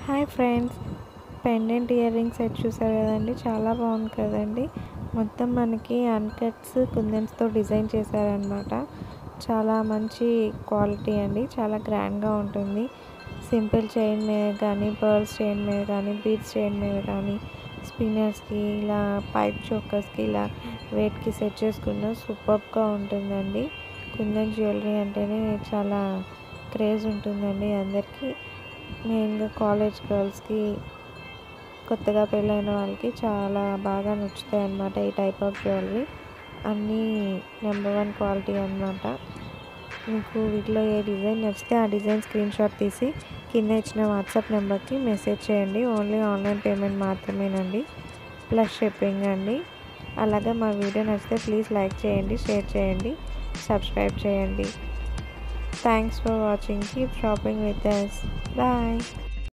hi friends pendant earring set చూసారు కదండి చాలా బాగుంది కదండి మొత్తం మనకి అన్కట్స్ కుందన్స్తో డిజైన్ చేశారనమాట చాలా మంచి క్వాలిటీ అండి చాలా గ్రాండ్గా ఉంటుంది సింపుల్ చైన్ మీద కానీ పర్ల్స్ చైన్ మీద కానీ బీడ్స్ చైన్ మీద కానీ స్పిన్నర్స్కి ఇలా పైప్ చోకర్స్కి ఇలా వెయిట్కి సెట్ చేసుకున్న సూపర్గా ఉంటుందండి కుందన్ జ్యువెలరీ అంటేనే చాలా క్రేజ్ ఉంటుందండి అందరికీ మెయిన్గా కాలేజ్ గర్ల్స్కి కొత్తగా పెళ్ళైన వాళ్ళకి చాలా బాగా నచ్చుతాయి అన్నమాట ఈ టైప్ ఆఫ్ జ్యువెలరీ అన్నీ నెంబర్ వన్ క్వాలిటీ అనమాట మీకు వీటిలో ఏ డిజైన్ నచ్చితే ఆ డిజైన్ స్క్రీన్ షాట్ తీసి కింద ఇచ్చిన వాట్సాప్ నెంబర్కి మెసేజ్ చేయండి ఓన్లీ ఆన్లైన్ పేమెంట్ మాత్రమేనండి ప్లస్ షిప్పింగ్ అండి అలాగే మా వీడియో నచ్చితే ప్లీజ్ లైక్ చేయండి షేర్ చేయండి సబ్స్క్రైబ్ చేయండి thanks for watching keep shopping with us bye